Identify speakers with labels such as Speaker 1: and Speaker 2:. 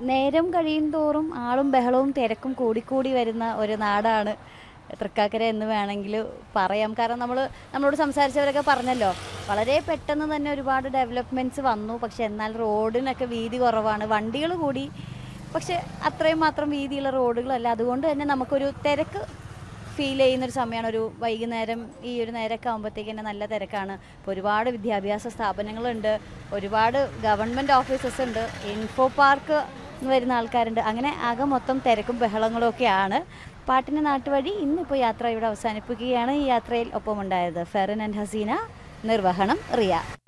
Speaker 1: നേരം കഴിയും തോറും ആളും ബഹളവും തിരക്കും കൂടിക്കൂടി വരുന്ന ഒരു നാടാണ് തൃക്കാക്കര എന്ന് വേണമെങ്കിൽ പറയാം കാരണം നമ്മൾ നമ്മളോട് സംസാരിച്ചവരൊക്കെ പറഞ്ഞല്ലോ വളരെ പെട്ടെന്ന് തന്നെ ഒരുപാട് ഡെവലപ്മെൻറ്റ്സ് വന്നു പക്ഷെ എന്നാൽ റോഡിനൊക്കെ വീതി കുറവാണ് വണ്ടികൾ കൂടി പക്ഷെ അത്രയും മാത്രം വീതിയുള്ള റോഡുകളല്ല അതുകൊണ്ട് തന്നെ നമുക്കൊരു തിരക്ക് ഫീൽ ചെയ്യുന്നൊരു സമയമാണ് ഒരു വൈകുന്നേരം ഈ ഒരു നേരമൊക്കെ ആകുമ്പോഴത്തേക്ക് തന്നെ നല്ല തിരക്കാണ് ഇപ്പോൾ ഒരുപാട് വിദ്യാഭ്യാസ സ്ഥാപനങ്ങളുണ്ട് ഒരുപാട് ഗവൺമെൻറ് ഓഫീസസ് ഉണ്ട് ഇൻഫോ പാർക്ക് എന്ന് വരുന്ന ആൾക്കാരുണ്ട് അങ്ങനെ ആകെ മൊത്തം തിരക്കും ബഹളങ്ങളും ഒക്കെയാണ് പാട്ടിൻ്റെ നാട്ടുവഴി ഇന്നിപ്പോൾ യാത്ര ഇവിടെ അവസാനിപ്പിക്കുകയാണ് ഈ യാത്രയിൽ ഒപ്പമുണ്ടായത് ഫെറൻ ആൻഡ് ഹസീന നിർവഹണം റിയ